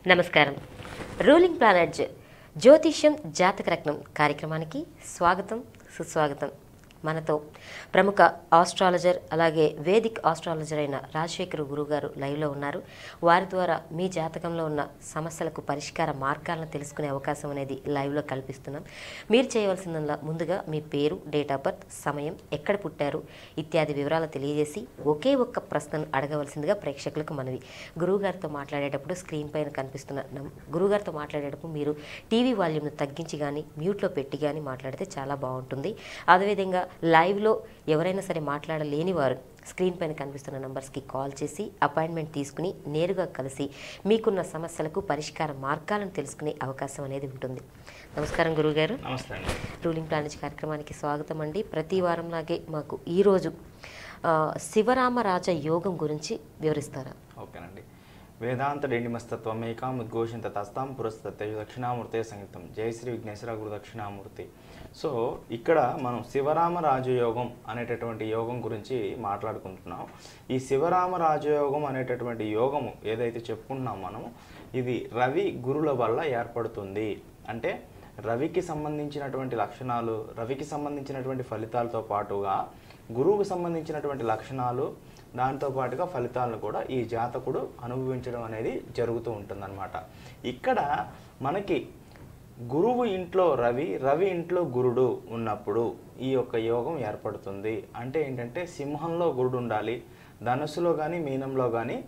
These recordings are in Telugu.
నమస్కారం రూలింగ్ ప్లానెట్ జ్యోతిష్యం జాతక రత్నం కార్యక్రమానికి స్వాగతం సుస్వాగతం మనతో ప్రముఖ ఆస్ట్రాలజర్ అలాగే వేదిక్ ఆస్ట్రాలజర్ అయిన రాజశేఖర్ గురువు గారు లైవ్లో ఉన్నారు వారి ద్వారా మీ జాతకంలో ఉన్న సమస్యలకు పరిష్కార మార్గాలను తెలుసుకునే అవకాశం అనేది లైవ్లో కల్పిస్తున్నాం మీరు చేయవలసిందల్లా ముందుగా మీ పేరు డేట్ ఆఫ్ బర్త్ సమయం ఎక్కడ పుట్టారు ఇత్యాది వివరాలు తెలియజేసి ఒకే ఒక్క ప్రశ్నను అడగవలసిందిగా ప్రేక్షకులకు మనవి గురువుగారితో మాట్లాడేటప్పుడు స్క్రీన్ పైన కనిపిస్తున్న నం- గురువుగారితో మాట్లాడేటప్పుడు మీరు టీవీ వాల్యూమ్ను తగ్గించి కానీ మ్యూట్లో పెట్టి కానీ మాట్లాడితే చాలా బాగుంటుంది అదేవిధంగా లైవ్లో ఎవరైనా సరే మాట్లాడలేని వారు స్క్రీన్ పైన కనిపిస్తున్న నంబర్స్కి కాల్ చేసి అపాయింట్మెంట్ తీసుకుని నేరుగా కలిసి మీకున్న సమస్యలకు పరిష్కార మార్గాలను తెలుసుకునే అవకాశం అనేది ఉంటుంది నమస్కారం గురువుగారు నమస్తే అండి రూలింగ్ ప్లానెట్ కార్యక్రమానికి స్వాగతం అండి ప్రతి వారంలాగే మాకు ఈరోజు ఆ, శివరామరాజ యోగం గురించి వివరిస్తారా ఓకేనండి వేదాంత డెండిమస్తత్వం ఏకాం ఉద్ఘోషింత తస్తాం పురస్తత దక్షిణామూర్తే సంగీతం జయ శ్రీ విఘ్నేశ్వర గురు దక్షిణామూర్తి సో ఇక్కడ మనం శివరామ రాజయోగం అనేటటువంటి యోగం గురించి మాట్లాడుకుంటున్నాం ఈ శివరామ రాజయోగం అనేటటువంటి యోగము ఏదైతే చెప్పుకుంటున్నాం మనము ఇది రవి గురుల వల్ల ఏర్పడుతుంది అంటే రవికి సంబంధించినటువంటి లక్షణాలు రవికి సంబంధించినటువంటి ఫలితాలతో పాటుగా గురువుకు సంబంధించినటువంటి లక్షణాలు దాంతో పాటుగా ఫలితాలను కూడా ఈ జాతకుడు అనుభవించడం అనేది జరుగుతూ ఉంటుందన్నమాట ఇక్కడ మనకి గురువు ఇంట్లో రవి రవి ఇంట్లో గురుడు ఉన్నప్పుడు ఈ యొక్క యోగం ఏర్పడుతుంది అంటే ఏంటంటే సింహంలో గురుడు ఉండాలి ధనుసులో కానీ మీనంలో కానీ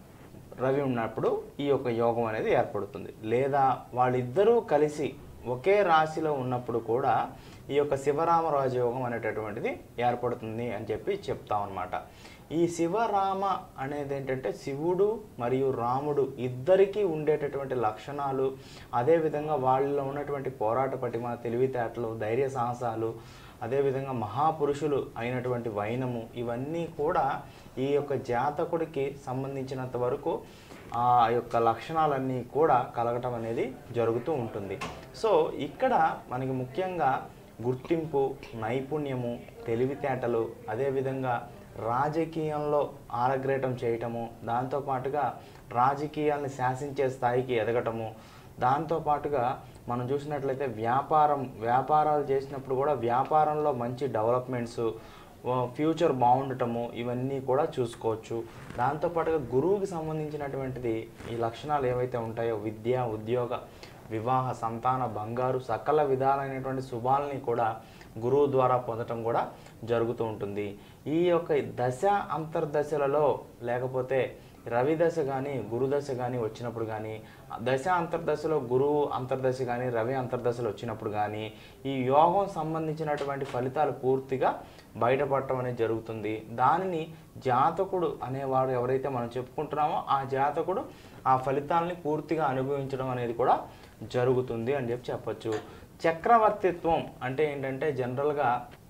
రవి ఉన్నప్పుడు ఈ యొక్క యోగం అనేది ఏర్పడుతుంది లేదా వాళ్ళిద్దరూ కలిసి ఒకే రాశిలో ఉన్నప్పుడు కూడా ఈ యొక్క శివరామరాజు యోగం అనేటటువంటిది ఏర్పడుతుంది అని చెప్పి చెప్తాం అనమాట ఈ శివరామ అనేది ఏంటంటే శివుడు మరియు రాముడు ఇద్దరికీ ఉండేటటువంటి లక్షణాలు అదేవిధంగా వాళ్ళలో ఉన్నటువంటి పోరాట పటిమ తెలివితేటలు ధైర్య సాహసాలు అదేవిధంగా మహాపురుషులు అయినటువంటి వైనము ఇవన్నీ కూడా ఈ యొక్క జాతకుడికి సంబంధించినంత వరకు ఆ యొక్క లక్షణాలన్నీ కూడా కలగటం అనేది జరుగుతూ ఉంటుంది సో ఇక్కడ మనకి ముఖ్యంగా గుర్తింపు నైపుణ్యము తెలివితేటలు అదేవిధంగా రాజకీయంలో ఆరగ్రేటం చేయటము దాంతోపాటుగా రాజకీయాల్ని శాసించే స్థాయికి ఎదగటము దాంతోపాటుగా మనం చూసినట్లయితే వ్యాపారం వ్యాపారాలు చేసినప్పుడు కూడా వ్యాపారంలో మంచి డెవలప్మెంట్స్ ఫ్యూచర్ బాగుండటము ఇవన్నీ కూడా చూసుకోవచ్చు దాంతోపాటుగా గురువుకి సంబంధించినటువంటిది ఈ లక్షణాలు ఏవైతే ఉంటాయో విద్య ఉద్యోగ వివాహ సంతాన బంగారు సకల విధాలైనటువంటి శుభాలని కూడా గురువు ద్వారా పొందటం కూడా జరుగుతూ ఉంటుంది ఈ యొక్క దశ అంతర్దశలలో లేకపోతే రవి దశ కానీ గురు దశ కానీ వచ్చినప్పుడు కానీ దశ అంతర్దశలో గురువు అంతర్దశ కానీ రవి అంతర్దశలు వచ్చినప్పుడు కానీ ఈ యోగం సంబంధించినటువంటి ఫలితాలు పూర్తిగా బయటపడటం అనేది జరుగుతుంది దానిని జాతకుడు అనేవాడు ఎవరైతే మనం చెప్పుకుంటున్నామో ఆ జాతకుడు ఆ ఫలితాలని పూర్తిగా అనుభవించడం అనేది కూడా జరుగుతుంది అని చెప్పి చెప్పొచ్చు చక్రవర్తిత్వం అంటే ఏంటంటే జనరల్గా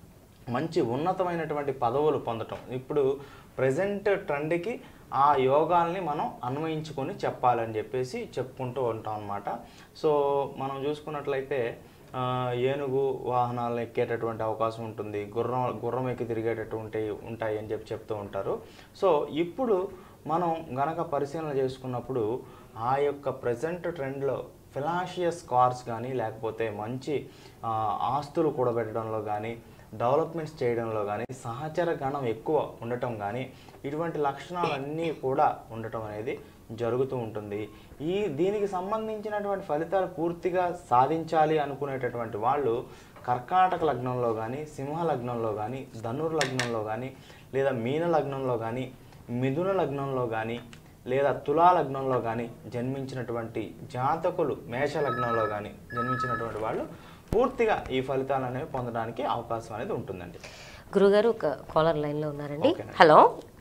మంచి ఉన్నతమైనటువంటి పదవులు పొందటం ఇప్పుడు ప్రజెంట్ ట్రెండ్కి ఆ యోగాల్ని మనం అన్వయించుకొని చెప్పాలని చెప్పేసి చెప్పుకుంటూ ఉంటాం అనమాట సో మనం చూసుకున్నట్లయితే ఆ, ఏనుగు వాహనాలను ఎక్కేటటువంటి అవకాశం ఉంటుంది గుర్రం గుర్రం ఎక్కి తిరిగేటటువంటి ఉంటాయి అని చెప్పి చెప్తూ ఉంటారు సో ఇప్పుడు మనం గనక పరిశీలన చేసుకున్నప్పుడు ఆ యొక్క ప్రజెంట్ ట్రెండ్లో ఫిలాషియస్ కార్స్ కానీ లేకపోతే మంచి ఆ, ఆస్తులు కూడబెట్టడంలో కానీ డెవలప్మెంట్స్ చేయడంలో కానీ సహచర గణం ఎక్కువ ఉండటం కానీ ఇటువంటి లక్షణాలన్నీ కూడా ఉండటం అనేది జరుగుతూ ఉంటుంది ఈ దీనికి సంబంధించినటువంటి ఫలితాలు పూర్తిగా సాధించాలి అనుకునేటటువంటి వాళ్ళు కర్కాటక లగ్నంలో కానీ సింహ లగ్నంలో కానీ ధనుర్ లగ్నంలో కానీ లేదా మీన లగ్నంలో కానీ మిథున లగ్నంలో కానీ లేదా తులా లగ్నంలో కానీ జన్మించినటువంటి జాతకులు మేష లగ్నంలో కానీ జన్మించినటువంటి వాళ్ళు పూర్తిగా ఈ ఫలితాలు అనేవి పొందడానికి అవకాశం అనేది ఉంటుందండి గురుగారు ఒక కాలర్ లైన్లో ఉన్నారండి ఓకేనండి. హలో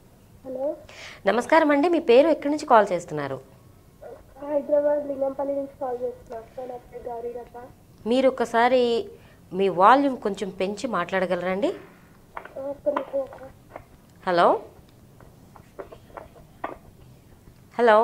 హలో నమస్కారం అండి మీ పేరు ఎక్కడి నుంచి కాల్ చేస్తున్నారు హైదరాబాద్ లింగంపల్లి నుంచి కాల్ చేస్తున్నాను సార్ నా పేరు గౌరీరప్ప మీరు ఒకసారి మీ వాల్యూమ్ కొంచెం పెంచి మాట్లాడగలరండి ఒక్క నిమిషం అక్క. హలో హలో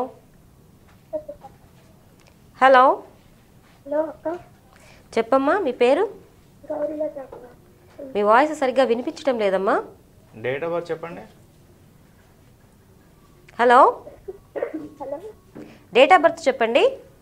హలో హలో అక్క చెప్పమ్మా మీ పేరు గౌరీలత అక్క మీ వాయిస్ సరిగ్గా వినిపించడం లేదమ్మా డేట్ ఆఫ్ బర్త్ చెప్పండి hello hello date of birth చెప్పండి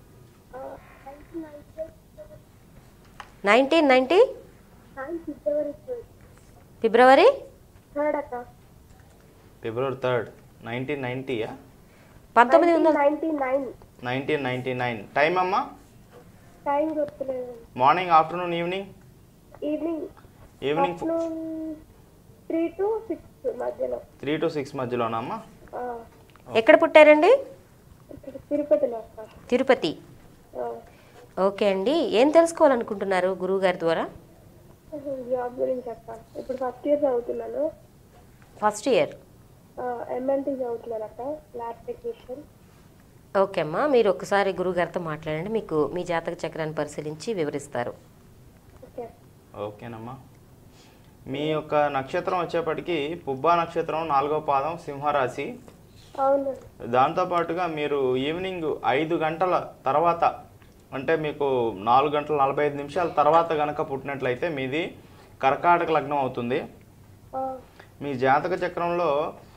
nineteen ninety nine February February third అక్క ఫిబ్రవరి థర్డ్ నైన్టీన్ నైంటీయా పంతొమ్మిది వందల ninety nine nineteen ninety nine time అమ్మా టైం గుర్తులేదు morning afternoon evening evening evening afternoon three to six మధ్యలో త్రీ టు సిక్స్ మధ్యలోనా అమ్మా ఆ, ఎక్కడ పుట్టారండి ఇక్కడ తిరుపతిలో అక్క తిరుపతి ఆ, ఓకే అండి ఏం తెలుసుకోవాలనుకుంటున్నారు గురువు గారి ద్వారా జాబ్ గురించి అక్క ఇప్పుడు ఫస్ట్ ఇయర్ చదువుతున్నాను ఫస్ట్ ఇయర్ ఎంఎల్టీ చదువుతున్నాను అక్క ల్యాబ్ టెక్నీషియన్ ఓకే అమ్మా మీరు ఒకసారి గురువు గారితో మాట్లాడండి మీకు మీ జాతక చక్రాన్ని పరిశీలించి వివరిస్తారు ఓకే ఓకేనమ్మా మీ యొక్క నక్షత్రం వచ్చేప్పటికి పుబ్బా నక్షత్రం నాలుగో పాదం సింహరాశి అవును దాంతోపాటుగా మీరు ఈవినింగ్ ఐదు గంటల తర్వాత అంటే మీకు నాలుగు గంటల నలభై ఐదు నిమిషాల తర్వాత గనక పుట్టినట్లయితే మీది కర్కాటక లగ్నం అవుతుంది ఆ, మీ జాతక చక్రంలో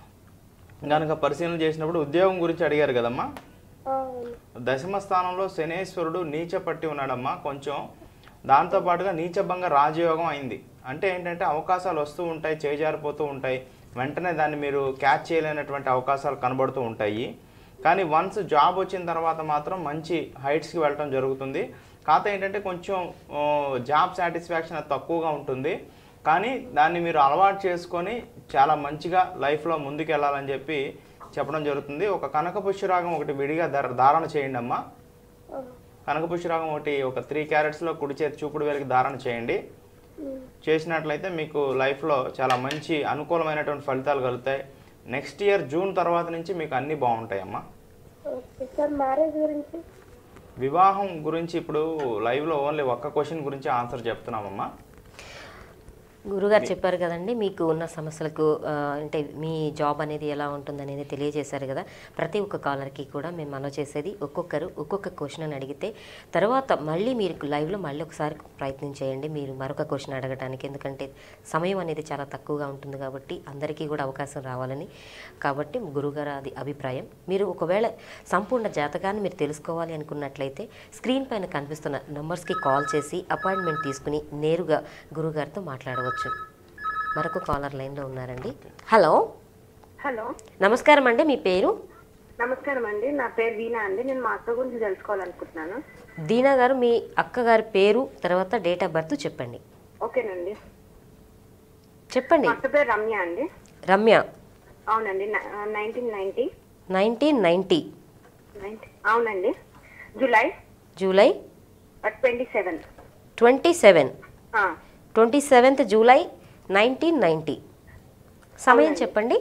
గనక పరిశీలన చేసినప్పుడు ఉద్యోగం గురించి అడిగారు కదమ్మా ఆ, అవును దశమ స్థానంలో శనేశ్వరుడు నీచ పట్టి ఉన్నాడమ్మా కొంచెం దాంతోపాటుగా నీచభంగ రాజయోగం అయింది అంటే ఏంటంటే అవకాశాలు వస్తూ ఉంటాయి చేజారిపోతూ ఉంటాయి వెంటనే దాన్ని మీరు క్యాచ్ చేయలేనటువంటి అవకాశాలు కనబడుతూ ఉంటాయి కానీ వన్స్ జాబ్ వచ్చిన తర్వాత మాత్రం మంచి హైట్స్కి వెళ్ళటం జరుగుతుంది కాకపోతే ఏంటంటే కొంచెం ఆ, జాబ్ సాటిస్ఫాక్షన్ అది తక్కువగా ఉంటుంది కానీ దాన్ని మీరు అలవాటు చేసుకొని చాలా మంచిగా లైఫ్లో ముందుకు వెళ్ళాలని చెప్పి చెప్పడం జరుగుతుంది ఒక కనక పుష్యరాగం ఒకటి విడిగా ధర ధారణ చేయండి అమ్మా ఆ, కనక పుష్యరాగం ఒకటి ఒక త్రీ క్యారెట్స్లో కుడి చేతి చూపుడు వేలికి ధారణ చేయండి ఉమ్, చేసినట్లయితే మీకు లైఫ్లో చాలా మంచి అనుకూలమైనటువంటి ఫలితాలు కలుగుతాయి నెక్స్ట్ ఇయర్ జూన్ తర్వాత నుంచి మీకు అన్నీ బాగుంటాయి అమ్మా ఓకే సార్ మ్యారేజ్ గురించి వివాహం గురించి ఇప్పుడు లైవ్లో ఓన్లీ ఒక్క క్వశ్చన్ గురించి ఆన్సర్ చెప్తున్నామమ్మా గురుగారు చెప్పారు కదండి మీకు ఉన్న సమస్యలకు ఆ, అంటే మీ జాబ్ అనేది ఎలా ఉంటుంది అనేది తెలియజేశారు కదా ప్రతి ఒక్క కాలర్కి కూడా మేము మనో చేసేది ఒక్కొక్కరు ఒక్కొక్క క్వశ్చన్ అని అడిగితే తర్వాత మళ్ళీ మీరు లైవ్లో మళ్ళీ ఒకసారి ప్రయత్నం చేయండి మీరు మరొక క్వశ్చన్ అడగడానికి ఎందుకంటే సమయం అనేది చాలా తక్కువగా ఉంటుంది కాబట్టి అందరికీ కూడా అవకాశం రావాలని కాబట్టి గురుగారు అది అభిప్రాయం మీరు ఒకవేళ సంపూర్ణ జాతకాన్ని మీరు తెలుసుకోవాలి అనుకున్నట్లయితే స్క్రీన్ పైన కనిపిస్తున్న నంబర్స్కి కాల్ చేసి అపాయింట్మెంట్ తీసుకుని నేరుగా గురుగారితో మాట్లాడవచ్చు మరొక కాలర్ లైన్లో ఉన్నారండి హలో హలో నమస్కారం అండి మీ పేరు నమస్కారం అండి నా పేరు వీణా అండి నేను మా అక్క గురించి తెలుసుకోవాలనుకుంటున్నాను దీనా గారు మీ అక్కగారి పేరు తర్వాత డేట్ ఆఫ్ బర్త్ చెప్పండి ఓకేనండి చెప్పండి మా అక్క పేరు రమ్య అండి రమ్య అవునండి నైన్టీన్ నైన్టీ నైన్టీన్ నైంటీ అవునండి July July twenty seven twenty seven twenty seventh July nineteen ninety సమయం చెప్పండి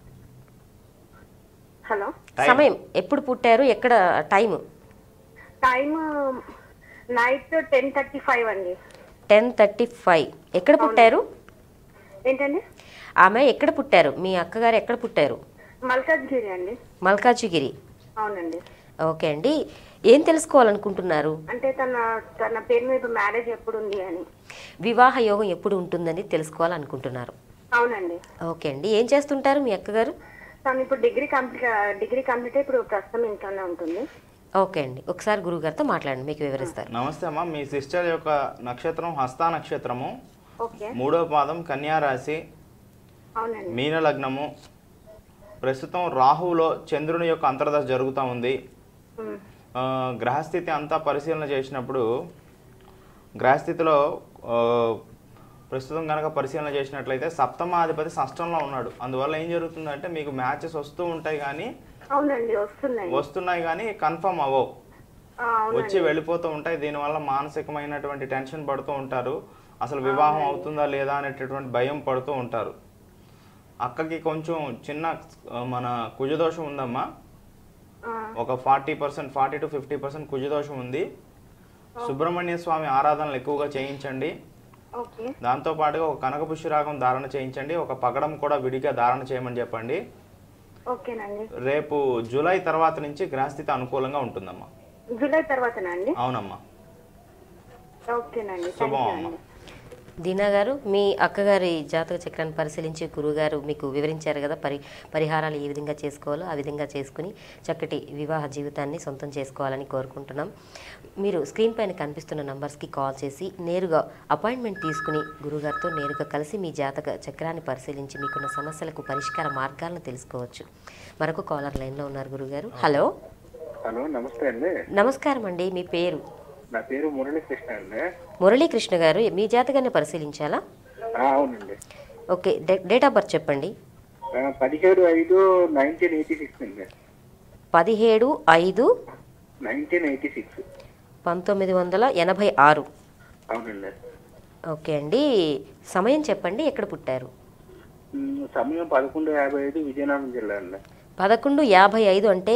హలో Time. సమయం ఎప్పుడు పుట్టారు ఎక్కడ time time night ten thirty five అండి టెన్ థర్టీ ఫైవ్ ఎక్కడ పుట్టారు ఏంటండి ఆమె ఎక్కడ పుట్టారు మీ అక్కగారు ఎక్కడ పుట్టారు మల్కాజ్గిరి అండి మల్కాజిగిరి అవునండి ఓకే అండి ఏం తెలుసుకోవాలనుకుంటున్నారు అంటే తన తన పేరు మీద మ్యారేజ్ ఎప్పుడు ఉంది అని వివాహ యోగం ఎప్పుడు ఉంటుందని తెలుసుకోవాలనుకుంటున్నారు అవునండి ఓకే అండి ఏం చేస్తుంటారు మీ అక్కగారు తను ఇప్పుడు డిగ్రీ కంప్లీట్ డిగ్రీ కంప్లీట్ ఇప్పుడు ప్రస్తుతం ఇంట్లోనే ఉంటుంది ఓకే అండి ఒకసారి గురుగారితో మాట్లాడండి మీకు వివరిస్తారు నమస్తే అమ్మా మీ సిస్టర్ యొక్క నక్షత్రం హస్తా నక్షత్రము ఓకే మూడో పాదం కన్యా రాశి అవునండి మీన లగ్నము ప్రస్తుతం రాహువులో చంద్రుని యొక్క అంతర్దశ జరుగుతూ ఉంది ఉమ్. ఆ, గ్రహస్థితి అంతా పరిశీలన చేసినప్పుడు గ్రహస్థితిలో ఆ, ప్రస్తుతం కనుక పరిశీలన చేసినట్లయితే సప్తమాధిపతి షష్టంలో ఉన్నాడు అందువల్ల ఏం జరుగుతుందంటే మీకు మ్యాచెస్ వస్తూ ఉంటాయి కానీ అవునండి వస్తున్నాయి వస్తున్నాయి కానీ కన్ఫర్మ్ అవ్వవు ఆ, అవునండి వచ్చి వెళ్ళిపోతూ ఉంటాయి దీనివల్ల మానసికమైనటువంటి టెన్షన్ పడుతూ ఉంటారు అసలు వివాహం అవుతుందా లేదా అనేటటువంటి భయం పడుతూ ఉంటారు అక్కకి కొంచెం చిన్న ఆ, మన కుజదోషం ఉందమ్మా ఆ, ఒక forty percent forty to fifty percent కుజదోషం ఉంది సుబ్రహ్మణ్య స్వామి ఆరాధనలు ఎక్కువగా చేయించండి ఓకే దాంతో పాటుగా ఒక కనక పుష్యరాగం ధారణ చేయించండి ఒక పగడం కూడా విడిగా ధారణ చేయమని చెప్పండి ఓకేనండి రేపు జూలై తర్వాత నుంచి గ్రహస్థితి అనుకూలంగా ఉంటుందమ్మా జూలై తర్వాతనా అండి అవునమ్మా ఓకేనండి థ్యాంక్ శుభం యూ అమ్మ అండి దీనా గారు మీ అక్కగారి జాతక చక్రాన్ని పరిశీలించి గురువుగారు మీకు వివరించారు కదా పరి పరిహారాలు ఏ విధంగా చేసుకోవాలో ఆ విధంగా చేసుకుని చక్కటి వివాహ జీవితాన్ని సొంతం చేసుకోవాలని కోరుకుంటున్నాం మీరు స్క్రీన్ పైన కనిపిస్తున్న నంబర్స్కి కాల్ చేసి నేరుగా అపాయింట్మెంట్ తీసుకుని గురువుగారితో నేరుగా కలిసి మీ జాతక చక్రాన్ని పరిశీలించి మీకున్న సమస్యలకు పరిష్కార మార్గాలను తెలుసుకోవచ్చు మరొక కాలర్ లైన్లో ఉన్నారు గురుగారు హలో హలో నమస్తే అండి నమస్కారం అండి మీ పేరు నా పేరు మురళీకృష్ణ అండి మురళీకృష్ణ గారు మీ జాతకాన్ని పరిశీలించాలా ఆ, అవునండి ఓకే డే- డేట్ ఆఫ్ బర్త్ చెప్పండి ఆ, పదిహేడు ఐదు నైన్టీన్ ఎయిటీ సిక్స్ అండి పదిహేడు ఐదు నైన్టీన్ ఎయిటీ సిక్స్ పంతొమ్మిది వందల ఎనభై ఆరు అవునండి ఓకే అండి సమయం చెప్పండి ఎక్కడ పుట్టారు మ్, సమయం పదకొండు యాభై ఐదు విజయనగరం జిల్లా అండి పదకొండు యాభై ఐదు అంటే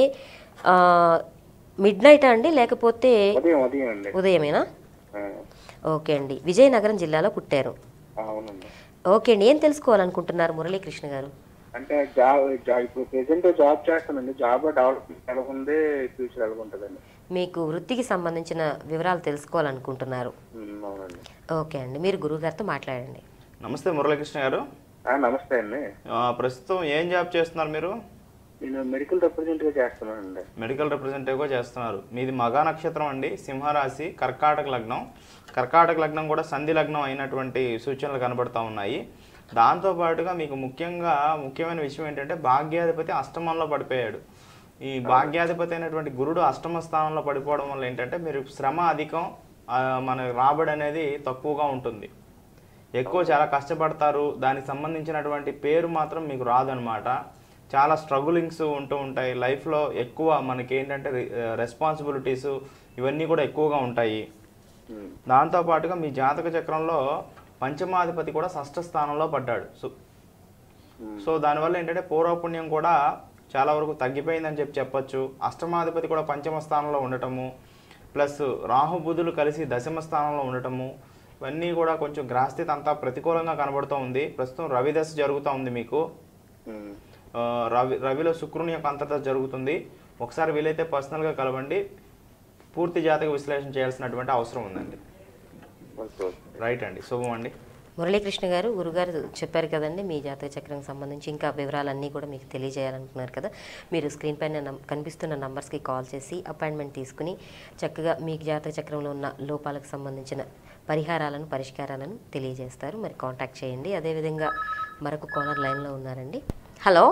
మిడ్ నైట్ అండి లేకపోతే ఉదయం ఉదయం అండి ఉదయమేనా ఆ, ఓకే అండి విజయనగరం జిల్లాలో పుట్టారు అవునండి ఓకే అండి ఏం తెలుసుకోవాలనుకుంటున్నారు మురళీకృష్ణ గారు అంటే జాబ్ జా ఇప్పుడు ప్రెసెంట్ జాబ్ చేస్తానండి జాబ్ డెవలప్మెంట్ ఎలా ఉంది ఫ్యూచర్ ఎలా ఉంటుందండి మీకు వృత్తికి సంబంధించిన వివరాలు తెలుసుకోవాలనుకుంటున్నారు మ్, అవునండి ఓకే అండి మీరు గురువుగారితో మాట్లాడండి నమస్తే మురళీకృష్ణ గారు ఆ, నమస్తే అండి ఆ, ప్రస్తుతం ఏం జాబ్ చేస్తున్నారు మీరు నేను మెడికల్ రిప్రజెంటేటివ్ చేస్తున్నానండి మెడికల్ రిప్రజెంటేటివ్గా చేస్తున్నారు మీది మగా నక్షత్రం అండి సింహరాశి కర్కాటక లగ్నం కర్కాటక లగ్నం కూడా సంధి లగ్నం అయినటువంటి సూచనలు కనబడతా ఉన్నాయి దాంతోపాటుగా మీకు ముఖ్యంగా ముఖ్యమైన విషయం ఏంటంటే భాగ్యాధిపతి అష్టమంలో పడిపోయాడు ఈ భాగ్యాధిపతి అయినటువంటి గురుడు అష్టమ స్థానంలో పడిపోవడం వల్ల ఏంటంటే మీరు శ్రమ అధికం ఆ, మన రాబడి అనేది తక్కువగా ఉంటుంది ఎక్కువ చాలా కష్టపడతారు దానికి సంబంధించినటువంటి పేరు మాత్రం మీకు రాదనమాట చాలా స్ట్రగులింగ్స్ ఉంటూ ఉంటాయి లైఫ్లో ఎక్కువ మనకి ఏంటంటే రెస్పాన్సిబిలిటీస్ ఇవన్నీ కూడా ఎక్కువగా ఉంటాయి మ్, దాంతోపాటుగా మీ జాతక చక్రంలో పంచమాధిపతి కూడా షష్ఠ స్థానంలో పడ్డాడు సో మ్, సో దానివల్ల ఏంటంటే పూర్వపుణ్యం కూడా చాలా వరకు తగ్గిపోయిందని చెప్పి చెప్పొచ్చు అష్టమాధిపతి కూడా పంచమ స్థానంలో ఉండటము ప్లస్ రాహు బుధులు కలిసి దశమ స్థానంలో ఉండటము ఇవన్నీ కూడా కొంచెం గ్రహస్థితి అంతా ప్రతికూలంగా కనబడుతూ ఉంది ప్రస్తుతం రవి దశ జరుగుతూ ఉంది మీకు మ్. ఆ, రవి రవిలో శుక్రుని యొక్క అంతర్దశ జరుగుతుంది ఒకసారి వీలైతే పర్సనల్గా కలవండి పూర్తి జాతక విశ్లేషణ చేయాల్సినటువంటి అవసరం ఉందండి ఓకే ఓకే రైట్ అండి శుభం అండి మురళీకృష్ణ గారు గురుగారు చెప్పారు కదండి మీ జాతక చక్రానికి సంబంధించి ఇంకా వివరాలన్నీ కూడా మీకు తెలియజేయాలనుకున్నారు కదా మీరు స్క్రీన్ పైన నం- కనిపిస్తున్న నంబర్స్కి కాల్ చేసి అపాయింట్మెంట్ తీసుకుని చక్కగా మీ జాతక చక్రంలో ఉన్న లోపాలకు సంబంధించిన పరిహారాలను పరిష్కారాలను తెలియజేస్తారు మరి కాంటాక్ట్ చేయండి అదేవిధంగా మరొక కాలర్ లైన్లో ఉన్నారండి హలో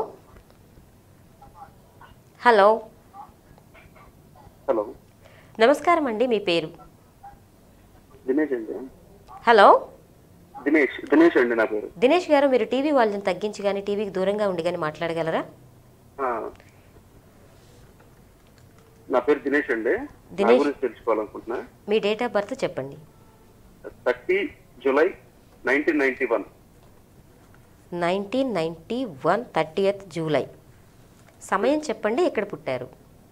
హలో హలో నమస్కారం అండి మీ పేరు దినేష్ అండి హలో దినేష్ దినేష్ అండి నా పేరు దినేష్ గారు మీరు టీవీ వాళ్ళని తగ్గించి కానీ టీవీకి దూరంగా ఉండి కానీ మాట్లాడగలరా ఆ. నా పేరు దినేష్ అండి నా దినేష్. గురించి తెలుసుకోవాలనుకుంటున్నా మీ డేట్ ఆఫ్ బర్త్ చెప్పండి thirty July nineteen ninety one nineteen ninety one thirtieth July సమయం చెప్పండి ఎక్కడ పుట్టారు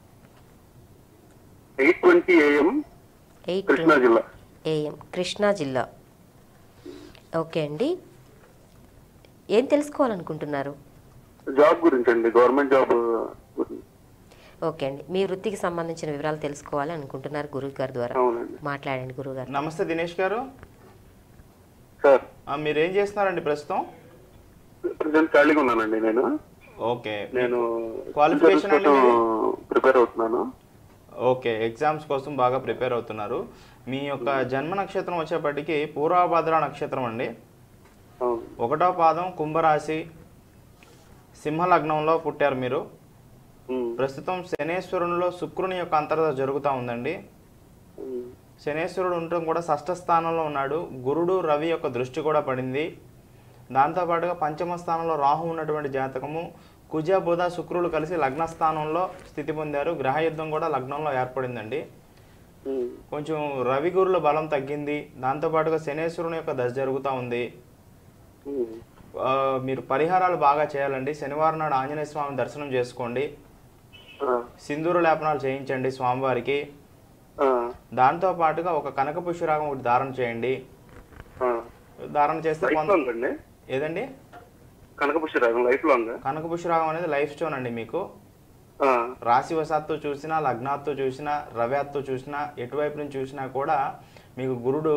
eight twenty AM eight Krishna జిల్లా ఏఎం కృష్ణా జిల్లా ఓకే అండి ఏం తెలుసుకోవాలనుకుంటున్నారు జాబ్ గురించి అండి గవర్నమెంట్ జాబ్ గురించి ఓకే అండి మీ వృత్తికి సంబంధించిన వివరాలు తెలుసుకోవాలి అనుకుంటున్నారు గురువు గారి ద్వారా అవునండి మాట్లాడండి గురువు గారు నమస్తే దినేష్ గారు సార్ ఆ, మీరు ఏం చేస్తున్నారండి ప్రస్తుతం ప్రజెంట్ ఖాళీగా ఉన్నానండి నేను ఓకే నేను Qualification అండి మీది? ప్రిపేర్ అవుతున్నాను ఓకే ఎగ్జామ్స్ కోసం బాగా ప్రిపేర్ అవుతున్నారు మీ యొక్క జన్మ నక్షత్రం వచ్చేప్పటికి పూర్వభద్ర నక్షత్రం అండి అవును ఒకటో పాదం కుంభరాశి సింహలగ్నంలో పుట్టారు మీరు ఉమ్, ప్రస్తుతం శనేశ్వరునిలో శుక్రుని యొక్క అంతర్దశ జరుగుతూ ఉందండి ఉమ్, శనేశ్వరుడు ఉండటం కూడా షష్ఠ స్థానంలో ఉన్నాడు గురుడు రవి యొక్క దృష్టి కూడా పడింది దాంతోపాటుగా పంచమ స్థానంలో రాహు ఉన్నటువంటి జాతకము కుజ బుధ శుక్రులు కలిసి లగ్న స్థానంలో స్థితి పొందారు గ్రహయుద్ధం కూడా లగ్నంలో ఏర్పడిందండి ఉమ్, కొంచెం రవి గురుల బలం తగ్గింది దాంతోపాటుగా శనేశ్వరుని యొక్క దశ జరుగుతూ ఉంది ఉమ్, ఆ, మీరు పరిహారాలు బాగా చేయాలండి శనివారం నాడు ఆంజనేయ స్వామి దర్శనం చేసుకోండి ఆ, సింధూర లేపనాలు చేయించండి స్వామివారికి ఆ, దాంతో పాటుగా ఒక కనక పుష్యరాగం ఒకటి ధారణ చేయండి ఆ. ధారణ చేస్తే లైఫ్ కొంత లాంగ్ అండి ఏదండి కనకపుష్పరాగం లైఫ్ లాంగ్ కనక పుష్యరాగం అనేది లైఫ్ స్టోన్ అండి మీకు రాశి వశాత్తు చూసినా లగ్నాత్తు చూసినా రవ్యాత్తు చూసినా ఎటువైపు నుంచి చూసినా కూడా మీకు గురుడు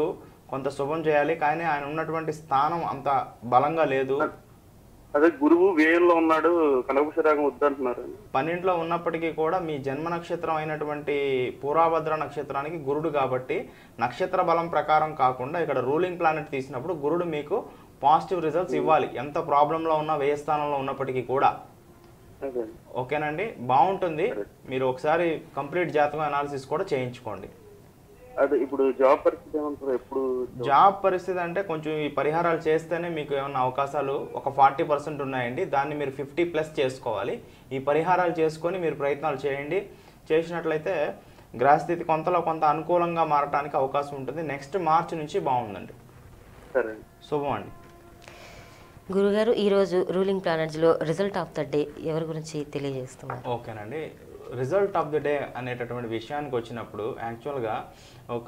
కొంత శుభం చేయాలి కానీ ఆయన ఉన్నటువంటి స్థానం అంత బలంగా లేదు అదే గురువు వేయంలో ఉన్నాడు కనకపుషరాగం వద్దంటున్నారు పన్నెండులో ఉన్నప్పటికీ కూడా మీ జన్మ నక్షత్రం అయినటువంటి పూర్వభద్ర నక్షత్రానికి గురుడు కాబట్టి నక్షత్ర బలం ప్రకారం కాకుండా ఇక్కడ రూలింగ్ ప్లానెట్ తీసినప్పుడు గురుడు మీకు పాజిటివ్ రిజల్ట్స్ ఇవ్వాలి ఎంత ప్రాబ్లంలో ఉన్న వ్యయ స్థానంలో ఉన్నప్పటికీ కూడా అదే ఓకేనండి బాగుంటుంది మీరు ఒకసారి కంప్లీట్ జాతకం అనాలిసిస్ కూడా చేయించుకోండి అదే ఇప్పుడు జాబ్ పరిస్థితి ఏమంటారు ఎప్పుడు జాబ్ పరిస్థితి అంటే కొంచెం ఈ పరిహారాలు చేస్తేనే మీకు ఏమన్నా అవకాశాలు ఒక ఫార్టీ పర్సెంట్ ఉన్నాయండి దాన్ని మీరు ఫిఫ్టీ ప్లస్ చేసుకోవాలి ఈ పరిహారాలు చేసుకొని మీరు ప్రయత్నాలు చేయండి చేసినట్లయితే గ్రహస్థితి కొంతలో కొంత అనుకూలంగా మారడానికి అవకాశం ఉంటుంది నెక్స్ట్ మార్చ్ నుంచి బాగుందండి సరే శుభం అండి గురుగారు ఈరోజు రూలింగ్ ప్లానెట్స్లో రిజల్ట్ ఆఫ్ ద డే ఎవరి గురించి తెలియజేస్తున్నారు ఓకేనండి రిజల్ట్ ఆఫ్ ది డే అనేటటువంటి విషయానికి వచ్చినప్పుడు యాక్చువల్గా ఒక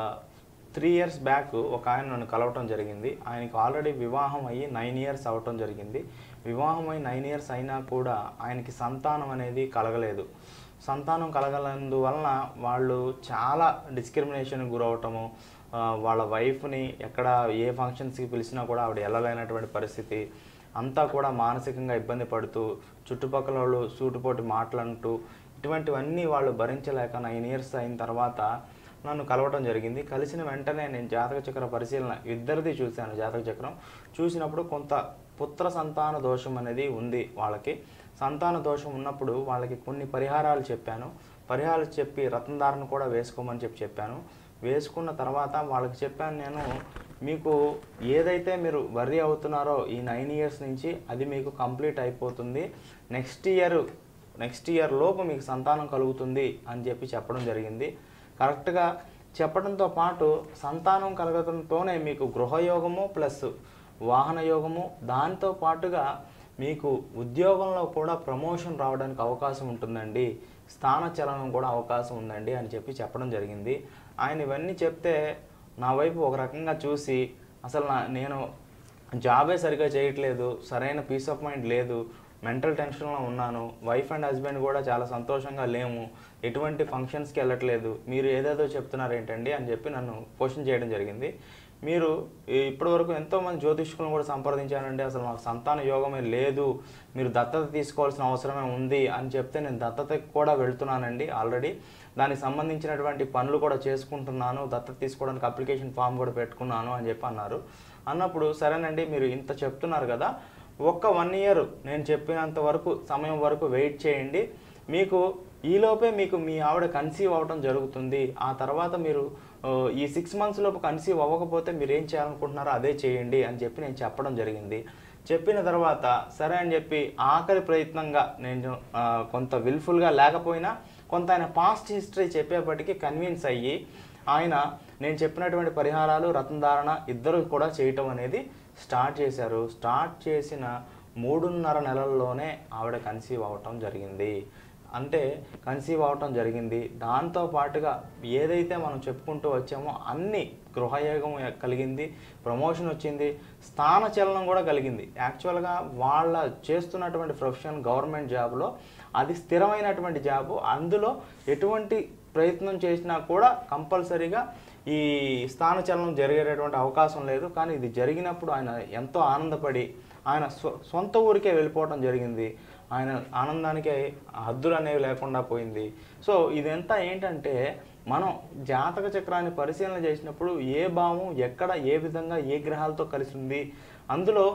త్రీ ఇయర్స్ బ్యాక్ ఒక ఆయన నన్ను కలవటం జరిగింది ఆయనకి ఆల్రెడీ వివాహం అయ్యి నైన్ ఇయర్స్ అవ్వటం జరిగింది వివాహం అయి నైన్ ఇయర్స్ అయినా కూడా ఆయనకి సంతానం అనేది కలగలేదు సంతానం కలగలందువలన వాళ్ళు చాలా డిస్క్రిమినేషన్ గురవటము ఆ, వాళ్ళ వైఫ్ని ఎక్కడ ఏ ఫంక్షన్స్కి పిలిచినా కూడా ఆవిడ వెళ్ళలేనటువంటి పరిస్థితి అంతా కూడా మానసికంగా ఇబ్బంది పడుతూ చుట్టుపక్కల వాళ్ళు సూటుపోటు మాటలంటూ ఇటువంటివన్నీ వాళ్ళు భరించలేక నైన్ ఇయర్స్ అయిన తర్వాత నన్ను కలవటం జరిగింది కలిసిన వెంటనే నేను జాతక చక్ర పరిశీలన ఇద్దరిది చూశాను జాతక చక్రం చూసినప్పుడు కొంత పుత్ర సంతాన దోషం అనేది ఉంది వాళ్ళకి సంతాన దోషం ఉన్నప్పుడు వాళ్ళకి కొన్ని పరిహారాలు చెప్పాను పరిహారాలు చెప్పి రత్నధారణ కూడా వేసుకోమని చెప్పి చెప్పాను వేసుకున్న తర్వాత వాళ్ళకి చెప్పాను నేను మీకు ఏదైతే మీరు వర్రీ అవుతున్నారో ఈ నైన్ ఇయర్స్ నుంచి అది మీకు కంప్లీట్ అయిపోతుంది నెక్స్ట్ ఇయర్ నెక్స్ట్ ఇయర్ లోపు మీకు సంతానం కలుగుతుంది అని చెప్పి చెప్పడం జరిగింది కరెక్ట్గా చెప్పడంతో పాటు సంతానం కలగడంతోనే మీకు గృహయోగము ప్లస్ వాహన యోగము దాంతో పాటుగా మీకు ఉద్యోగంలో కూడా ప్రమోషన్ రావడానికి అవకాశం ఉంటుందండి స్థానచలనం కూడా అవకాశం ఉందండి అని చెప్పి చెప్పడం జరిగింది ఆయన ఇవన్నీ చెప్తే నా వైపు ఒక రకంగా చూసి అసలు నా నేను జాబే సరిగా చేయట్లేదు సరైన పీస్ ఆఫ్ మైండ్ లేదు మెంటల్ టెన్షన్లో ఉన్నాను వైఫ్ అండ్ హస్బెండ్ కూడా చాలా సంతోషంగా లేము ఎటువంటి ఫంక్షన్స్కి వెళ్ళట్లేదు మీరు ఏదేదో చెప్తున్నారు ఏంటండి అని చెప్పి నన్ను క్వశ్చన్ చేయడం జరిగింది మీరు ఈ- ఇప్పటివరకు ఎంతోమంది జ్యోతిష్కులను కూడా సంప్రదించానండి అసలు మాకు సంతాన యోగమే లేదు మీరు దత్తత తీసుకోవాల్సిన అవసరమే ఉంది అని చెప్తే నేను దత్తతకి కూడా వెళ్తున్నానండి ఆల్రెడీ దానికి సంబంధించినటువంటి పనులు కూడా చేసుకుంటున్నాను దత్తత తీసుకోవడానికి అప్లికేషన్ ఫామ్ కూడా పెట్టుకున్నాను అని చెప్పి అన్నారు అన్నప్పుడు సరేనండి మీరు ఇంత చెప్తున్నారు కదా ఒక్క వన్ ఇయర్ నేను చెప్పినంత వరకు సమయం వరకు వెయిట్ చేయండి మీకు ఈలోపే మీకు మీ ఆవిడ కన్సీవ్ అవ్వటం జరుగుతుంది ఆ తర్వాత మీరు ఆ, ఈ సిక్స్ మంత్స్ లోపు కన్సీవ్ అవ్వకపోతే మీరు ఏం చేయాలనుకుంటున్నారో అదే చేయండి అని చెప్పి నేను చెప్పడం జరిగింది చెప్పిన తర్వాత సరే అని చెప్పి ఆఖరి ప్రయత్నంగా నేను ఆ, కొంత విల్ఫుల్గా లేకపోయినా కొంత ఆయన పాస్ట్ హిస్టరీ చెప్పేపటికి కన్విన్స్ అయ్యి ఆయన నేను చెప్పినటువంటి పరిహారాలు రత్నధారణ ఇద్దరు కూడా చేయటం అనేది స్టార్ట్ చేశారు స్టార్ట్ చేసిన మూడున్నర నెలల్లోనే ఆవిడ కన్సీవ్ అవ్వటం జరిగింది అంటే కన్సీవ్ అవటం జరిగింది దాంతో పాటుగా ఏదైతే మనం చెప్పుకుంటూ వచ్చామో అన్ని గృహయోగం కలిగింది ప్రమోషన్ వచ్చింది స్థాన చలనం కూడా కలిగింది యాక్చువల్గా వాళ్ళ చేస్తున్నటువంటి ప్రొఫెషన్ గవర్నమెంట్ జాబ్లో అది స్థిరమైనటువంటి జాబు అందులో ఎటువంటి ప్రయత్నం చేసినా కూడా కంపల్సరీగా ఈ స్థాన చలనం జరిగేటటువంటి అవకాశం లేదు కానీ ఇది జరిగినప్పుడు ఆయన ఎంతో ఆనందపడి ఆయన స్వ సొంత ఊరికే వెళ్ళిపోవడం జరిగింది ఆయన ఆనందానికి హద్దులు అనేవి లేకుండా పోయింది సో ఇదంతా ఏంటంటే మనం జాతక చక్రాన్ని పరిశీలన చేసినప్పుడు ఏ భావం ఎక్కడ ఏ విధంగా ఏ గ్రహాలతో కలిసి ఉంది అందులో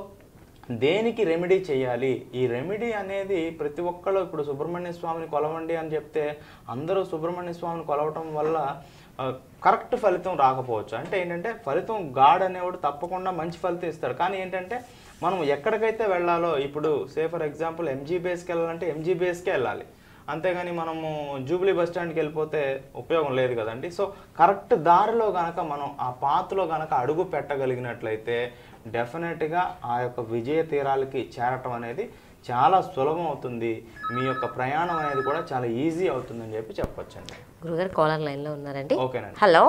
దేనికి రెమెడీ చేయాలి ఈ రెమెడీ అనేది ప్రతి ఒక్కళ్ళు ఇప్పుడు సుబ్రహ్మణ్య స్వామిని కొలవండి అని చెప్తే అందరూ సుబ్రహ్మణ్య స్వామిని కొలవటం వల్ల ఆ, కరెక్ట్ ఫలితం రాకపోవచ్చు అంటే ఏంటంటే ఫలితం గాడ్ అనేవాడు తప్పకుండా మంచి ఫలితం ఇస్తాడు కానీ ఏంటంటే మనం ఎక్కడికైతే వెళ్ళాలో ఇప్పుడు సే ఫర్ ఎగ్జాంపుల్ ఎంజీబీఎస్కి వెళ్ళాలంటే ఎంజీబీఎస్కే వెళ్ళాలి అంతేగాని మనము జూబ్లీ బస్ స్టాండ్కి వెళ్ళిపోతే ఉపయోగం లేదు కదండి సో కరెక్ట్ దారిలో గనక మనం ఆ పాత్రలో గనక అడుగు పెట్టగలిగినట్లయితే డెఫినెట్గా ఆ యొక్క విజయ తీరాలకి చేరటం అనేది చాలా సులభం అవుతుంది మీ యొక్క ప్రయాణం అనేది కూడా చాలా ఈజీ అవుతుందని చెప్పి చెప్పొచ్చండి గురుగారు కాలర్ లైన్లో ఉన్నారండి ఓకేనండి హలో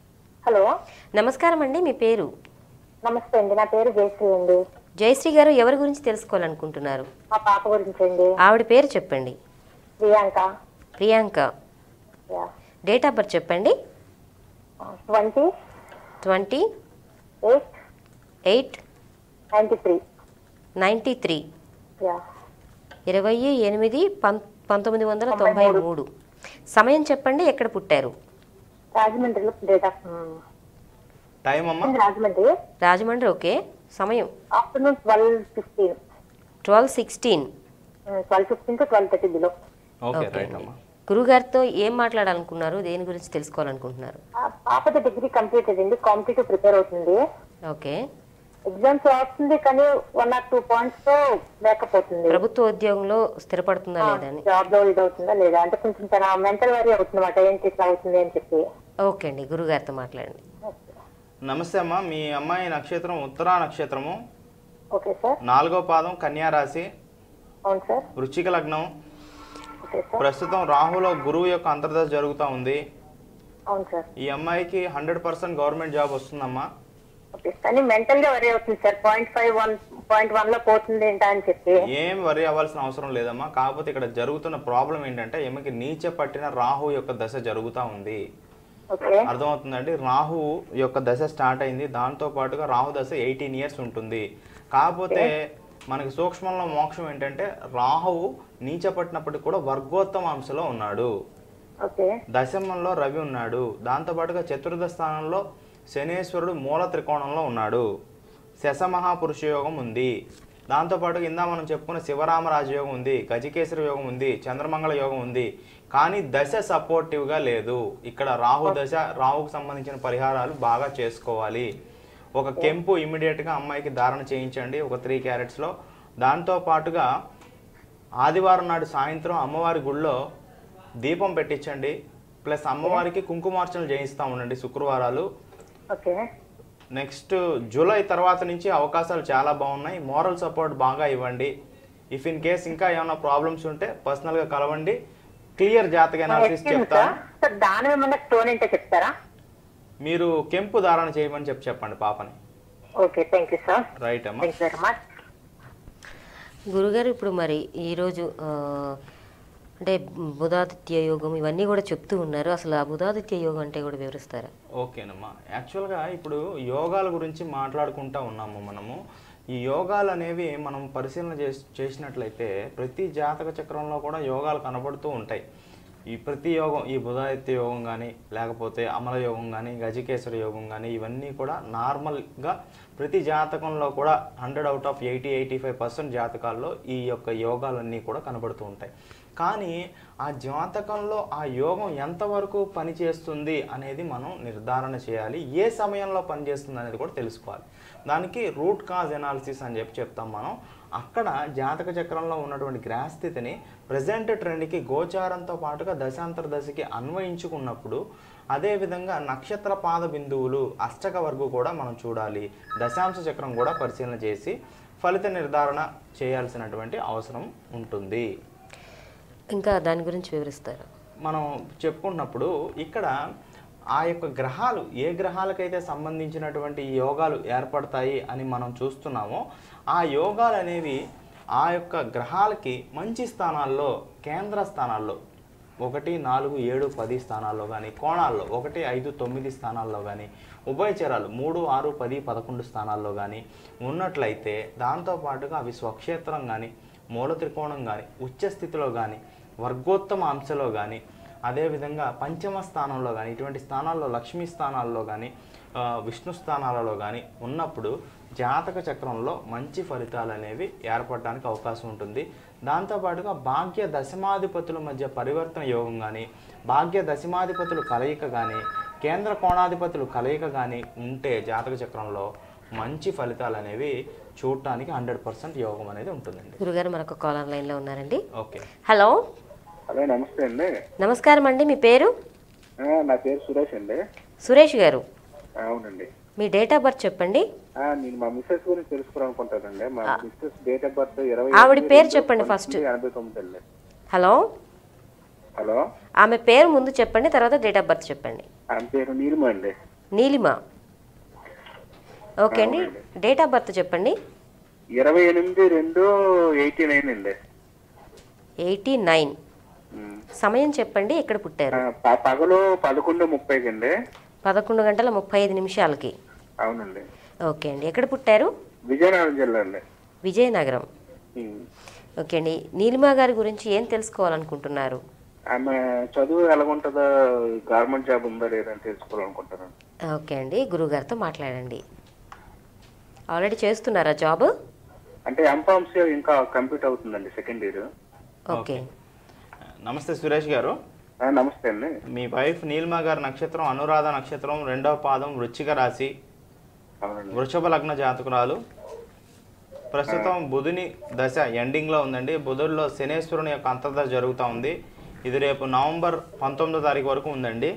హలో నమస్కారం అండి మీ పేరు నమస్తే అండి నా పేరు జయశ్రీ అండి జయశ్రీ గారు ఎవరి గురించి తెలుసుకోవాలనుకుంటున్నారు మా పాప గురించి అండి ఆవిడ పేరు చెప్పండి Priyanka Priyanka date of birth చెప్పండి twenty twenty eight eight ninety three ninety three యా ఇరవై ఎనిమిది పం పంతొమ్మిది వందల తొంభై మూడు సమయం చెప్పండి ఎక్కడ పుట్టారు రాజమండ్రిలో డేట్ ఆఫ్ టైం అమ్మా రాజమండ్రి రాజమండ్రి ఓకే సమయం afternoon twelve fifteen twelve sixteen twelve fifteen to twelve thirty below okay okay right అండి అమ్మా గురుగారితో ఏం మాట్లాడాలనుకున్నారు దేని గురించి తెలుసుకోవాలనుకుంటున్నారు పాపది డిగ్రీ కంప్లీటెడ్ అండి కాంపిటేటివ్ ప్రిపేర్ అవుతుంది ఓకే ఎగ్జామ్స్ రాస్తుంది కానీ వన్ ఆర్ టూ పాయింట్స్ తో లేకపోతుంది ప్రభుత్వ ఉద్యోగంలో స్థిరపడుతుందా లేదా అని జాబ్ లో ఇది అవుతుందా లేదా అంటే కొంచెం తన మెంటల్ వరీ అవుతుందన్నమాట ఏంటి ఇట్లా అవుతుంది అని చెప్పి ఓకే అండి గురుగారితో మాట్లాడండి నమస్తే అమ్మా మీ అమ్మాయి నక్షత్రం ఉత్తరా నక్షత్రము ఓకే సార్ నాలుగో పాదం కన్యా రాశి అవును సార్ వృశ్చిక లగ్నం ఓకే సార్ ప్రస్తుతం రాహులో గురువు యొక్క అంతర్దశ జరుగుతూ ఉంది అవును సార్ ఈ అమ్మాయికి హండ్రెడ్ పర్సెంట్ గవర్నమెంట్ జాబ్ వస్తుందమ్మా ఓకే కానీ మెంటల్ గా వరీ అవుతుంది sir point five one point one లో పోతుంది ఏంటా అని చెప్పి ఏం వరి అవ్వాల్సిన అవసరం లేదమ్మా కాకపోతే ఇక్కడ జరుగుతున్న ప్రాబ్లం ఏంటంటే ఈమెకి నీచ పట్టిన రాహు యొక్క దశ జరుగుతూ ఉంది ఓకే అర్థమవుతుందండి రాహు యొక్క దశ స్టార్ట్ అయింది దాంతో పాటుగా రాహు దశ ఎయిటీన్ ఇయర్స్ ఉంటుంది కాకపోతే మనకి సూక్ష్మంలో మోక్షం ఏంటంటే రాహువు నీచ పట్టినప్పటికి కూడా వర్గోత్తమ అంశలో ఉన్నాడు ఓకే దశమంలో రవి ఉన్నాడు దాంతోపాటుగా చతుర్థ స్థానంలో శనేశ్వరుడు మూల త్రికోణంలో ఉన్నాడు శశ మహాపురుష యోగం ఉంది దాంతోపాటు ఇందా మనం చెప్పుకున్న శివరామ రాజయోగం ఉంది గజకేశ్వర యోగం ఉంది చంద్రమంగళ యోగం ఉంది కానీ దశ సపోర్టివ్గా లేదు ఇక్కడ రాహు దశ రాహుకు సంబంధించిన పరిహారాలు బాగా చేసుకోవాలి ఒక కెంపు ఇమ్మీడియట్గా అమ్మాయికి ధారణ చేయించండి ఒక త్రీ క్యారెట్స్లో దాంతో పాటుగా ఆదివారం నాడు సాయంత్రం అమ్మవారి గుళ్ళో దీపం పెట్టించండి ప్లస్ అమ్మవారికి కుంకుమార్చనలు చేయిస్తూ ఉండండి శుక్రవారాలు ఓకే నెక్స్ట్ జూలై తర్వాత నుంచి అవకాశాలు చాలా బాగున్నాయి మోరల్ సపోర్ట్ బాగా ఇవ్వండి ఇఫ్ ఇన్ కేస్ ఇంకా ఏమైనా ప్రాబ్లమ్స్ ఉంటే పర్సనల్గా కలవండి క్లియర్ జాతక అనాలిసిస్ ఎక్స్క్యూజ్ చెప్తాను సార్ సార్ దాని ఏమన్నా స్టోన్ ఏంటో చెప్తారా మీరు కెంపు ధారణ చేయమని చెప్పి చెప్పండి పాపని okay thank you sir right అమ్మా థ్యాంక్ యూ వెరీ మచ్ గురుగారు ఇప్పుడు మరి ఈరోజు ఆ, అంటే బుధాదిత్య యోగం ఇవన్నీ కూడా చెప్తూ ఉన్నారు అసలు ఆ బుధాదిత్య యోగం అంటే కూడా వివరిస్తారా ఓకేనమ్మా యాక్చువల్గా ఇప్పుడు యోగాల గురించి మాట్లాడుకుంటా ఉన్నాము మనము ఈ యోగాలు అనేవి మనం పరిశీలన చేసి చేసినట్లయితే ప్రతి జాతక చక్రంలో కూడా యోగాలు కనబడుతూ ఉంటాయి ఈ ప్రతి యోగం ఈ బుధాదిత్య యోగం కానీ లేకపోతే అమల యోగం కానీ గజకేశ్వర యోగం కానీ ఇవన్నీ కూడా నార్మల్గా ప్రతి జాతకంలో కూడా hundred out of eighty eighty five percent జాతకాల్లో ఈ యొక్క యోగాలన్నీ కూడా కనబడుతూ ఉంటాయి కానీ ఆ జాతకంలో ఆ యోగం ఎంతవరకు పనిచేస్తుంది అనేది మనం నిర్ధారణ చేయాలి ఏ సమయంలో పనిచేస్తుంది అనేది కూడా తెలుసుకోవాలి దానికి రూట్ కాజ్ ఎనాలిసిస్ అని చెప్పి చెప్తాం మనం అక్కడ జాతక చక్రంలో ఉన్నటువంటి గ్రహస్థితిని ప్రజెంట్ ట్రెండ్కి గోచారంతో పాటుగా దశాంతర దశకి అన్వయించుకున్నప్పుడు అదేవిధంగా నక్షత్ర పాద బిందువులు అష్టక వరకు కూడా మనం చూడాలి దశాంశ చక్రం కూడా పరిశీలన చేసి ఫలిత నిర్ధారణ చేయాల్సినటువంటి అవసరం ఉంటుంది ఇంకా దాని గురించి వివరిస్తారా మనం చెప్పుకుంటున్నప్పుడు ఇక్కడ ఆ యొక్క గ్రహాలు ఏ గ్రహాలకైతే సంబంధించినటువంటి ఈ యోగాలు ఏర్పడతాయి అని మనం చూస్తున్నామో ఆ యోగాలు అనేవి ఆ యొక్క గ్రహాలకి మంచి స్థానాల్లో కేంద్ర స్థానాల్లో ఒకటి నాలుగు ఏడు పది స్థానాల్లో కానీ కోణాల్లో ఒకటి ఐదు తొమ్మిది స్థానాల్లో కానీ ఉభయచరాలు మూడు ఆరు పది పదకొండు స్థానాల్లో కానీ ఉన్నట్లయితే దాంతోపాటుగా అవి స్వక్షేత్రం కానీ మూల త్రికోణం కానీ ఉచ్చ స్థితిలో కానీ వర్గోత్తమ అంశలో కానీ అదేవిధంగా పంచమ స్థానంలో కానీ ఇటువంటి స్థానాల్లో లక్ష్మీ స్థానాల్లో కానీ ఆ, విష్ణు స్థానాలలో కానీ ఉన్నప్పుడు జాతక చక్రంలో మంచి ఫలితాలు అనేవి ఏర్పడడానికి అవకాశం ఉంటుంది దాంతోపాటుగా భాగ్య దశమాధిపతుల మధ్య పరివర్తన యోగం కానీ భాగ్య దశమాధిపతులు కలయిక కానీ కేంద్ర కోణాధిపతులు కలయిక కానీ ఉంటే జాతక చక్రంలో మంచి ఫలితాలు అనేవి చూడటానికి హండ్రెడ్ పర్సెంట్ యోగం అనేది ఉంటుందండి గురుగారు మరొక కాలర్ లైన్లో ఉన్నారండి ఓకే హలో హలో నమస్తే అండి నమస్కారం అండి మీ పేరు ఆ, నా పేరు సురేష్ అండి సురేష్ గారు అవునండి మీ డేట్ ఆఫ్ బర్త్ చెప్పండి ఆ, నేను మా మిస్సెస్ గురించి తెలుసుకోవాలనుకుంటానండి మా మిస్సెస్ డేట్ ఆఫ్ బర్త్ ఇరవై ఆవిడ ఎనిమిది పేరు రెండు చెప్పండి పంతొమ్మిది ఫస్ట్. ఎనభై తొమ్మిది అండి హలో హలో ఆమె పేరు ముందు చెప్పండి తర్వాత డేట్ ఆఫ్ బర్త్ చెప్పండి ఆమె పేరు నీలిమ అండి నీలిమ ఓకే అండి డేట్ ఆఫ్ బర్త్ చెప్పండి ఇరవై ఎనిమిది రెండు ఎయిటీ నైన్ అండి ఎయిటీ నైన్ ఉమ్. సమయం చెప్పండి ఎక్కడ ఆ, పుట్టారు ప- పగలు పదకొండు ముప్పైకి అండి పదకొండు గంటల ముప్పై ఐదు నిమిషాలకి అవునండి ఓకే అండి ఎక్కడ పుట్టారు విజయనగరం జిల్లా అండి విజయనగరం ఉమ్. ఓకే అండి నీలిమా గారి గురించి ఏం తెలుసుకోవాలనుకుంటున్నారు ఆమె చదువు ఎలాగుంటుందో గవర్నమెంట్ జాబ్ ఉందా లేదని తెలుసుకోవాలనుకుంటున్నాను ఓకే అండి గురుగారితో మాట్లాడండి ఆల్రెడీ చేస్తున్నారా జాబ్ అంటే ఎంఫామ్స్ ఇంకా కంప్లీట్ అవుతుందండి సెకండ్ ఇయర్ ఓకే నమస్తే సురేష్ గారు నమస్తే అండి మీ వైఫ్ నీలిమా గారి నక్షత్రం అనురాధ నక్షత్రం రెండవ పాదం వృచ్చిక రాశి అవునండి వృషభ లగ్న జాతకురాలు ప్రస్తుతం బుధుని దశ ఎండింగ్లో ఉందండి బుధుడిలో శనేశ్వరుని యొక్క అంతర్దశ జరుగుతూ ఉంది ఇది రేపు నవంబర్ పంతొమ్మిదో తారీఖు వరకు ఉందండి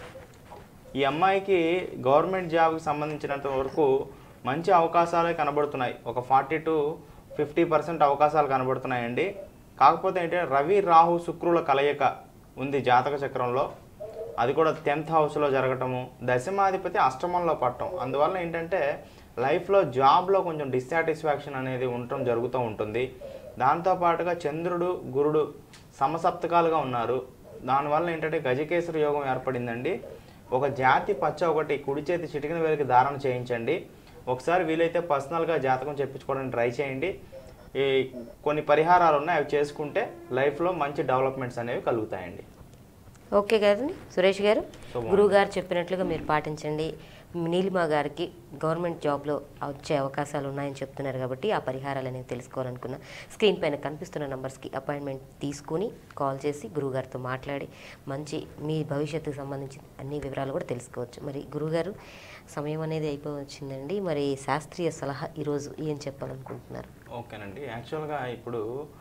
ఈ అమ్మాయికి గవర్నమెంట్ జాబ్కి సంబంధించినంత వరకు మంచి అవకాశాలే కనబడుతున్నాయి ఒక ఫార్టీ టు ఫిఫ్టీ పర్సెంట్ అవకాశాలు కనబడుతున్నాయండి కాకపోతే ఏంటంటే రవి రాహు శుక్రుల కలయిక ఉంది జాతక చక్రంలో అది కూడా టెన్త్ హౌస్లో జరగటము దశమాధిపతి అష్టమంలో పట్టడం అందువల్ల ఏంటంటే లైఫ్లో జాబ్లో కొంచెం డిస్సాటిస్ఫాక్షన్ అనేది ఉండటం జరుగుతూ ఉంటుంది దాంతోపాటుగా చంద్రుడు గురుడు సమసప్తకాలుగా ఉన్నారు దానివల్ల ఏంటంటే గజకేసరి యోగం ఏర్పడిందండి ఒక జాతి పచ్చ ఒకటి కుడి చేతి చిటికిన వేలికి ధారణ చేయించండి ఒకసారి వీలైతే పర్సనల్గా జాతకం చెప్పించుకోవడానికి ట్రై చేయండి ఈ కొన్ని పరిహారాలు ఉన్నాయి అవి చేసుకుంటే లైఫ్లో మంచి డెవలప్మెంట్స్ అనేవి కలుగుతాయండి ఓకే కదండి సురేష్ గారు శుభం. గురువు గారు చెప్పినట్లుగా మీరు పాటించండి నీలిమా గారికి గవర్నమెంట్ జాబ్లో వచ్చే అవకాశాలు ఉన్నాయని చెప్తున్నారు కాబట్టి ఆ పరిహారాలు అనేవి తెలుసుకోవాలనుకున్న స్క్రీన్ పైన కనిపిస్తున్న నంబర్స్కి అపాయింట్మెంట్ తీసుకుని కాల్ చేసి గురువుగారితో మాట్లాడి మంచి మీ భవిష్యత్తుకు సంబంధించిన అన్ని వివరాలు కూడా తెలుసుకోవచ్చు మరి గురువుగారు సమయం అనేది అయిపోవచ్చిందండి మరి శాస్త్రీయ సలహా ఈరోజు ఏం చెప్పాలనుకుంటున్నారు ఓకేనండి యాక్చువల్గా ఇప్పుడు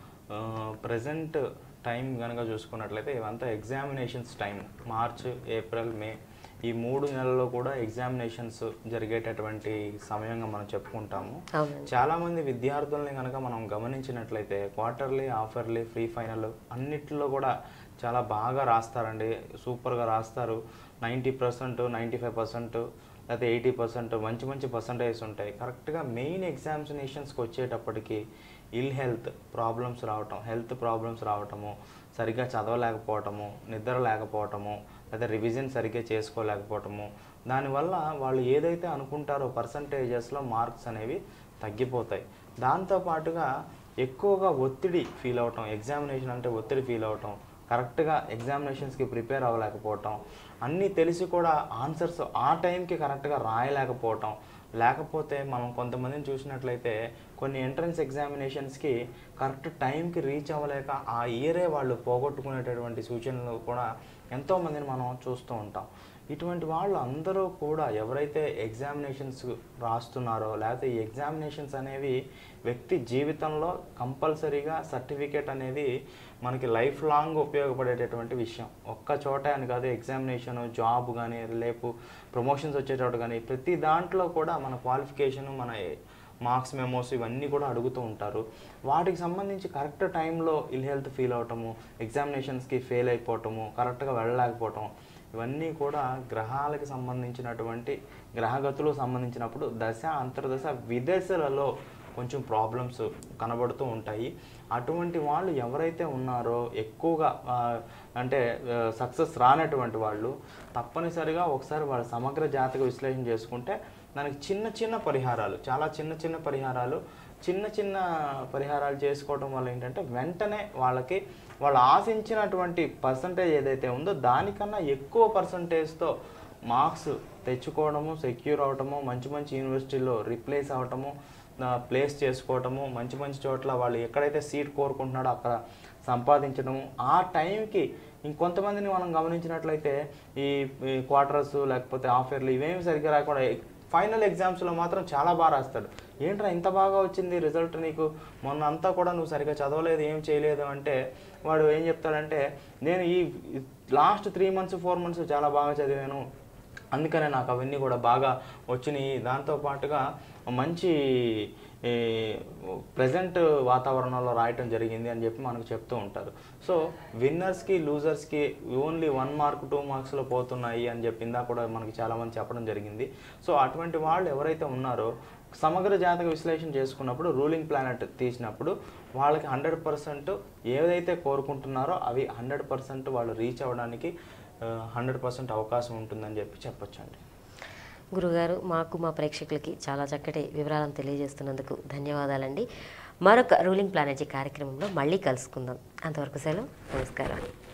ప్రజెంట్ టైం కనుక చూసుకున్నట్లయితే ఇవంతా examinations time March April May ఈ మూడు నెలల్లో కూడా ఎగ్జామినేషన్స్ జరిగేటటువంటి సమయంగా మనం చెప్పుకుంటాము అవునండి చాలామంది విద్యార్థుల్ని కనుక మనం గమనించినట్లయితే క్వార్టర్లీ హాఫర్లీ ఫ్రీ ఫైనల్ అన్నిట్లో కూడా చాలా బాగా రాస్తారండి సూపర్గా రాస్తారు ninety percent ninety five percent లేకపోతే ఎయిటీ పర్సెంట్ మంచి మంచి పర్సంటేజ్ ఉంటాయి కరెక్ట్గా మెయిన్ ఎగ్జామినేషన్స్కి వచ్చేటప్పటికి ఇల్ హెల్త్ ప్రాబ్లమ్స్ రావటం హెల్త్ ప్రాబ్లమ్స్ రావటము సరిగ్గా చదవలేకపోవటము నిద్ర లేకపోవటము లేదా రివిజన్ సరిగ్గా చేసుకోలేకపోవటము దానివల్ల వాళ్ళు ఏదైతే అనుకుంటారో పర్సంటేజెస్లో మార్క్స్ అనేవి తగ్గిపోతాయి దాంతోపాటుగా ఎక్కువగా ఒత్తిడి ఫీల్ అవటం ఎగ్జామినేషన్ అంటే ఒత్తిడి ఫీల్ అవటం కరెక్ట్గా ఎగ్జామినేషన్స్కి ప్రిపేర్ అవ్వలేకపోవటం అన్నీ తెలిసి కూడా ఆన్సర్స్ ఆ టైంకి కరెక్ట్గా రాయలేకపోవటం లేకపోతే మనం కొంతమందిని చూసినట్లయితే కొన్ని ఎంట్రన్స్ ఎగ్జామినేషన్స్కి కరెక్ట్ టైంకి రీచ్ అవ్వలేక ఆ ఇయరే వాళ్ళు పోగొట్టుకునేటటువంటి సూచనలు కూడా ఎంతోమందిని మనం చూస్తూ ఉంటాం ఇటువంటి వాళ్ళు అందరూ కూడా ఎవరైతే ఎగ్జామినేషన్స్ రాస్తున్నారో లేకపోతే ఈ ఎగ్జామినేషన్స్ అనేవి వ్యక్తి జీవితంలో కంపల్సరీగా సర్టిఫికేట్ అనేది మనకి లైఫ్ లాంగ్ ఉపయోగపడేటటువంటి విషయం ఒక్క చోట అని కాదు ఎగ్జామినేషన్ జాబ్ కానీ లేపు ప్రమోషన్స్ వచ్చేటప్పుడు కానీ ప్రతి దాంట్లో కూడా మన క్వాలిఫికేషన్ మన మార్క్స్ మెమోస్ ఇవన్నీ కూడా అడుగుతూ ఉంటారు వాటికి సంబంధించి కరెక్ట్ టైంలో ఇల్ హెల్త్ ఫీల్ అవటము ఎగ్జామినేషన్స్కి ఫెయిల్ అయిపోవటము కరెక్ట్గా వెళ్ళలేకపోవటం ఇవన్నీ కూడా గ్రహాలకు సంబంధించినటువంటి గ్రహగతులు సంబంధించినప్పుడు దశ అంతర్దశ విదశలలో కొంచెం ప్రాబ్లమ్స్ కనబడుతూ ఉంటాయి అటువంటి వాళ్ళు ఎవరైతే ఉన్నారో ఎక్కువగా ఆ, అంటే సక్సెస్ రానటువంటి వాళ్ళు తప్పనిసరిగా ఒకసారి వాళ్ళ సమగ్ర జాతక విశ్లేషణ చేసుకుంటే దానికి చిన్న చిన్న పరిహారాలు చాలా చిన్న చిన్న పరిహారాలు చిన్న చిన్న పరిహారాలు చేసుకోవడం వల్ల ఏంటంటే వెంటనే వాళ్ళకి వాళ్ళు ఆశించినటువంటి పర్సంటేజ్ ఏదైతే ఉందో దానికన్నా ఎక్కువ పర్సంటేజ్తో మార్క్స్ తెచ్చుకోవడము సెక్యూర్ అవటము మంచి మంచి యూనివర్సిటీలో రిప్లేస్ అవటము ప్లేస్ చేసుకోవటము మంచి మంచి చోట్ల వాళ్ళు ఎక్కడైతే సీట్ కోరుకుంటున్నాడో అక్కడ సంపాదించడము ఆ టైంకి ఇంకొంతమందిని మనం గమనించినట్లయితే ఈ క్వార్టర్స్ లేకపోతే హాఫ్ ఇయర్లు ఇవేమి సరిగ్గా రాకుండా ఫైనల్ ఎగ్జామ్స్లో మాత్రం చాలా బాగా రాస్తాడు ఏంట్రా ఇంత బాగా వచ్చింది రిజల్ట్ నీకు మొన్న అంతా కూడా నువ్వు సరిగ్గా చదవలేదు ఏం చేయలేదు అంటే వాడు ఏం చెప్తాడంటే నేను ఈ last three months four months చాలా బాగా చదివాను అందుకనే నాకు అవన్నీ కూడా బాగా వచ్చినాయి దాంతో పాటుగా మంచి ప్రజెంట్ వాతావరణంలో రాయటం జరిగింది అని చెప్పి మనకు చెప్తూ ఉంటారు సో విన్నర్స్కి లూజర్స్కి ఓన్లీ వన్ మార్క్ టూ మార్క్స్లో పోతున్నాయి అని చెప్పి ఇందా కూడా మనకి చాలామంది చెప్పడం జరిగింది సో అటువంటి వాళ్ళు ఎవరైతే ఉన్నారో సమగ్ర జాతక విశ్లేషణ చేసుకున్నప్పుడు రూలింగ్ ప్లానెట్ తీసినప్పుడు వాళ్ళకి హండ్రెడ్ పర్సెంట్ ఏదైతే కోరుకుంటున్నారో అవి హండ్రెడ్ పర్సెంట్ వాళ్ళు రీచ్ అవ్వడానికి హండ్రెడ్ పర్సెంట్ అవకాశం ఉంటుందని చెప్పి చెప్పొచ్చండి గురుగారు మాకు మా ప్రేక్షకులకి చాలా చక్కటి వివరాలను తెలియజేస్తున్నందుకు ధన్యవాదాలండి మరొక రూలింగ్ ప్లానెజీ కార్యక్రమంలో మళ్ళీ కలుసుకుందాం అంతవరకు సెలవు నమస్కారం